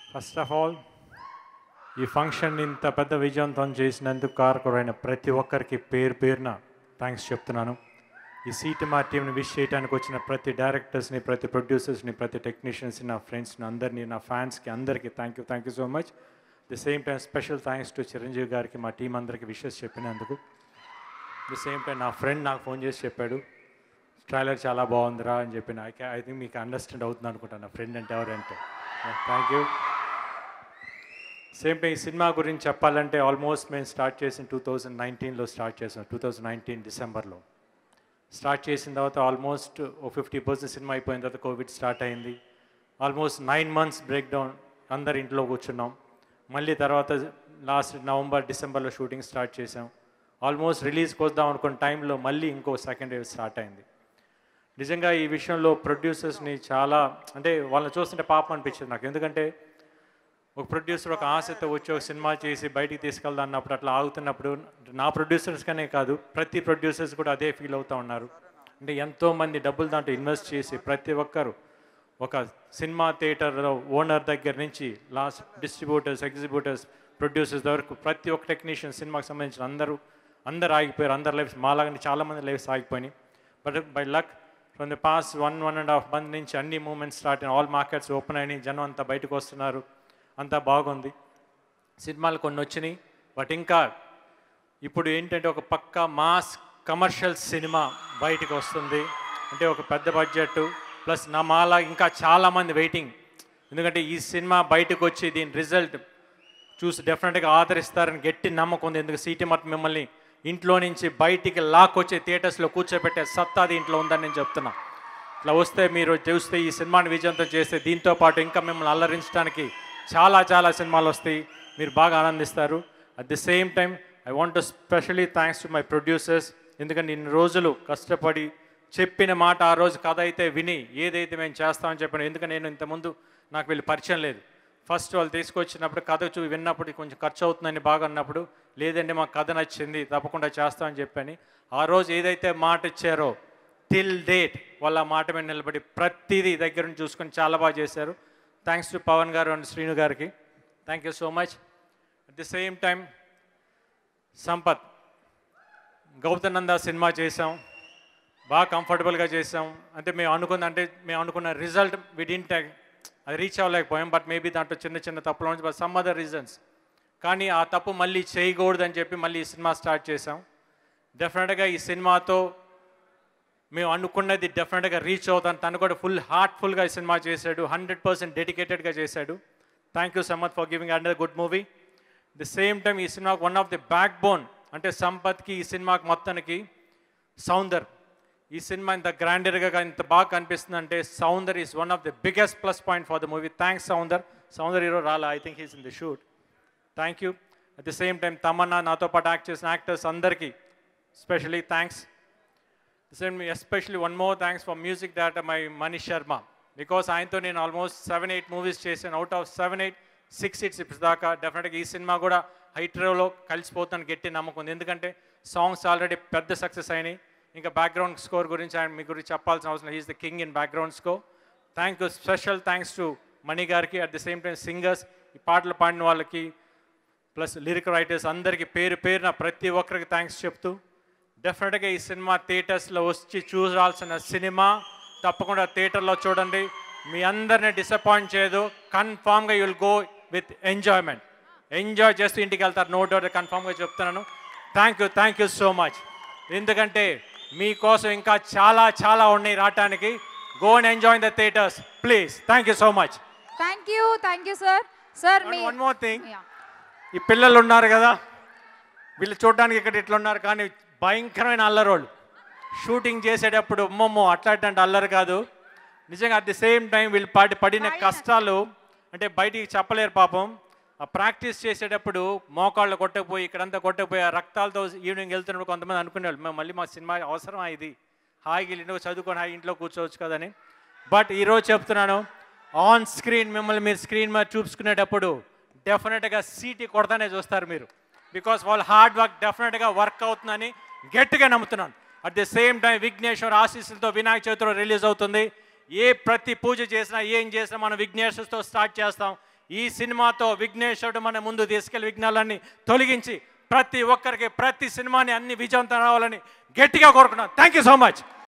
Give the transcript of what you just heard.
First of all ఈ function ఇంత పెద్ద విజయవంతం చేసినందుకు కారకుడైన ప్రతి ఒక్కరికి పేరు పేరున థ్యాంక్స్ చెప్తున్నాను ఈ సీట్ మా టీంని విష్ చేయడానికి వచ్చిన ప్రతి డైరెక్టర్స్ని ప్రతి ప్రొడ్యూసర్స్ని ప్రతి టెక్నీషియన్స్ని నా ఫ్రెండ్స్ని అందరినీ నా ఫ్యాన్స్కి అందరికీ thank you thank you so much the same time special thanks to Chiranjeevi గారికి మా టీం అందరికీ విషెస్ చెప్పినందుకు ది సేమ్ టైం నా ఫ్రెండ్ నాకు ఫోన్ చేసి చెప్పాడు ట్రైలర్ చాలా బాగుందిరా అని చెప్పిన ఐ ఐ థింక్ మీకు అండర్స్టాండ్ అవుతుంది అనుకుంటాను నా ఫ్రెండ్ అంటే ఎవరంటే థ్యాంక్ యూ సేమ్ టైం ఈ సినిమా గురించి చెప్పాలంటే ఆల్మోస్ట్ మేము స్టార్ట్ చేసిన టూ థౌజండ్ నైన్టీన్లో స్టార్ట్ చేసాం టూ థౌజండ్ నైన్టీన్ డిసెంబర్లో స్టార్ట్ చేసిన తర్వాత ఆల్మోస్ట్ ఓ ఫిఫ్టీ పర్సెంట్ సినిమా అయిపోయిన తర్వాత కోవిడ్ స్టార్ట్ అయింది almost nine months break down అందరు ఇంట్లో కూర్చున్నాం మళ్ళీ తర్వాత లాస్ట్ నవంబర్ డిసెంబర్లో షూటింగ్ స్టార్ట్ చేసాం ఆల్మోస్ట్ రిలీజ్కి వద్దాం అనుకున్న టైంలో మళ్ళీ ఇంకో సెకండ్ వేవ్ స్టార్ట్ అయింది నిజంగా ఈ విషయంలో ప్రొడ్యూసర్స్ని చాలా అంటే వాళ్ళని చూస్తుంటే పాపం అనిపించింది నాకు ఎందుకంటే ఒక ప్రొడ్యూసర్ ఒక ఆశతో వచ్చి ఒక సినిమా చేసి బయటికి తీసుకెళ్దాం అన్నప్పుడు అట్లా ఆగుతున్నప్పుడు నా ప్రొడ్యూసర్స్ కనే కాదు ప్రతి ప్రొడ్యూసర్స్ కూడా అదే ఫీల్ అవుతూ ఉన్నారు అంటే ఎంతోమంది డబ్బులు దాంట్లో ఇన్వెస్ట్ చేసి ప్రతి ఒక్కరు ఒక సినిమా థియేటర్లో ఓనర్ దగ్గర నుంచి లాస్ట్ డిస్ట్రిబ్యూటర్స్ ఎగ్జిబ్యూటర్స్ ప్రొడ్యూసర్స్ వరకు ప్రతి ఒక్క టెక్నీషియన్ సినిమాకి సంబంధించిన అందరూ అందరు ఆగిపోయారు అందరు లైఫ్స్ మాలాగానే చాలామంది లైఫ్స్ ఆగిపోయినాయి but by luck from the past one one and half month నుంచి అన్ని మూమెంట్స్ స్టార్ట్ అయిన ఆల్ మార్కెట్స్ ఓపెన్ అయినాయి జనం అంతా బయటకు వస్తున్నారు అంతా బాగుంది సినిమాలు కొన్ని వచ్చినాయి బట్ ఇంకా ఇప్పుడు ఏంటంటే ఒక పక్క మాస్ కమర్షియల్ సినిమా బయటకు వస్తుంది అంటే ఒక పెద్ద బడ్జెట్ ప్లస్ నా మాల ఇంకా చాలామంది వెయిటింగ్ ఎందుకంటే ఈ సినిమా బయటకు వచ్చి దీని రిజల్ట్ చూసి డెఫినెట్గా ఆదరిస్తారని గట్టి నమ్మకం ఉంది ఎందుకు సీటీ మట్ మిమ్మల్ని ఇంట్లో నుంచి బయటికి లాక్కొచ్చే థియేటర్స్లో కూర్చోబెట్టే సత్తా దీంట్లో ఉందని నేను చెప్తున్నా ఇట్లా వస్తే మీరు చూస్తే ఈ సినిమాని విజయంతం చేస్తే దీంతో పాటు ఇంకా మిమ్మల్ని అల్లరించడానికి చాలా చాలా సినిమాలు వస్తాయి మీరు బాగా ఆనందిస్తారు at the same time I want to specially thanks to my producers ఎందుకంటే ఇన్ని రోజులు కష్టపడి చెప్పిన మాట ఆ రోజు కథ అయితే విని ఏదైతే మేము చేస్తామని చెప్పాను ఎందుకంటే నేను ఇంతకుముందు నాకు వీళ్ళు పరిచయం లేదు ఫస్ట్ వాళ్ళు తీసుకొచ్చినప్పుడు కథ చూ విన్నప్పుడు కొంచెం ఖర్చు అవుతుందని బాగా అన్నప్పుడు లేదండి మాకు కథ నచ్చింది తప్పకుండా చేస్తామని చెప్పని ఆ రోజు ఏదైతే మాట ఇచ్చారో టిల్ డేట్ వాళ్ళ ఆ మాట మీద నిలబడి ప్రతిదీ దగ్గర నుంచి చూసుకొని చాలా బాగా చేశారు థ్యాంక్స్ టు పవన్ గారు అండ్ శ్రీను గారికి thank you so much at the same time Sampath గౌతనంద సినిమా చేసాం బాగా కంఫర్టబుల్గా చేసాం అంటే మేము అనుకున్న అంటే మేము అనుకున్న రిజల్ట్ విడింట్ అది రీచ్ అవ్వలేకపోయాం బట్ మేబీ దాంట్లో చిన్న చిన్న తప్పులు ఉంది బట్ సమ్ అదర్ రీజన్స్ కానీ ఆ తప్పు మళ్ళీ చేయకూడదని చెప్పి మళ్ళీ ఈ సినిమా స్టార్ట్ చేసాం డెఫినెట్గా ఈ సినిమాతో మేము అనుకున్నది డెఫినెట్గా రీచ్ అవుతాం తను కూడా ఫుల్ హార్ట్ఫుల్గా ఈ సినిమా చేశాడు హండ్రెడ్ పర్సెంట్ డెడికేటెడ్గా చేశాడు thank you Sampath for giving under good movie the same time ఈ సినిమాకి one of the backbone అంటే సంపత్కి ఈ సినిమాకి మొత్తానికి సౌందర్ ఈ సినిమా ఇంత గ్రాండర్గా ఇంత బాగా కనిపిస్తుంది అంటే Soundar is one of the biggest plus point for the movie thanks Soundar Soundar hero రాలా I think he's in the shoot thank you at the same time Tamannaah నాతో పాటు యాక్ట్ చేసిన యాక్టర్స్ అందరికీ specially thanks same especially one more thanks for music director my Manish Sharma because ఆయనతో నేను almost seven eight movies చేశాను out of seven eight six it's ఇప్పుడు దాకా డెఫినెట్గా ఈ సినిమా కూడా హైట్రోలో కలిసిపోతాను గట్టి నమ్మకం ఉంది ఎందుకంటే సాంగ్స్ ఆల్రెడీ పెద్ద సక్సెస్ అయినాయి ఇంకా బ్యాక్గ్రౌండ్ స్కోర్ గురించి ఆయన మీ గురించి చెప్పాల్సిన అవసరం he's the king in background score thank you special thanks to Mani గారికి at the same time singers ఈ పాటలు పాడిన వాళ్ళకి ప్లస్ లిరిక్ రైటర్స్ అందరికీ పేరు పేరున ప్రతి ఒక్కరికి థ్యాంక్స్ చెప్తూ డెఫినెట్గా ఈ సినిమా థియేటర్స్లో వచ్చి చూడాల్సిన సినిమా తప్పకుండా థియేటర్లో చూడండి మీ అందరిని డిసప్పాయింట్ చేయదు కన్ఫామ్గా you'll go with enjoyment enjoy చేస్తూ ఇంటికి వెళ్తారు నో డౌట్ కన్ఫామ్గా చెప్తున్నాను thank you thank you so much ఎందుకంటే మీకోసం ఇంకా చాలా చాలా ఉన్నాయి రావటానికి go and enjoy the theaters please thank you so much thank you thank you sir sir మీ వన్ మోర్ థింగ్ Yeah. ఈ పిల్లలు ఉన్నారు కదా వీళ్ళు చూడడానికి ఇక్కడ ఇట్లా ఉన్నారు కానీ భయంకరమైన అల్లరోళ్ళు షూటింగ్ చేసేటప్పుడు అమ్మమ్మో అట్లాంటి అల్లరి కాదు నిజంగా అట్ ది సేమ్ టైం వీళ్ళు పడి పడిన కష్టాలు అంటే బయటికి చెప్పలేరు పాపం ఆ ప్రాక్టీస్ చేసేటప్పుడు మోకాళ్ళు కొట్టకపోయి ఇక్కడంతా కొట్టకపోయి ఆ రక్తాలతో ఈవినింగ్ వెళ్తున్నప్పుడు కొంతమంది అనుకునేవాళ్ళు మేము మళ్ళీ మా సినిమా అవసరమా ఇది హాయిగా ఇంట్లో చదువుకొని హాయి ఇంట్లో కూర్చోవచ్చు కదని బట్ ఈరోజు చెప్తున్నాను ఆన్ స్క్రీన్ మిమ్మల్ని మీరు స్క్రీన్ మీద చూసుకునేటప్పుడు డెఫినెట్గా సీటీ కొడతానే చూస్తారు మీరు బికాస్ వాళ్ళ హార్డ్ వర్క్ డెఫినెట్గా వర్క్ అవుతుందని గట్టిగా నమ్ముతున్నాను at the same time Vighneshwar ఆశీస్సులతో వినాయక చవితిలో రిలీజ్ అవుతుంది ఏ ప్రతి పూజ చేసినా ఏం చేసినా మనం విఘ్నేశ్వర్తో స్టార్ట్ చేస్తాం ఈ సినిమాతో విఘ్నేశ్వరుడు మన ముందు తీసుకెళ్లి విఘ్నాలన్నీ తొలగించి ప్రతి ఒక్కరికి ప్రతి సినిమాని అన్ని విజయవంతం రావాలని గట్టిగా కోరుకున్నాను థ్యాంక్ యూ సో మచ్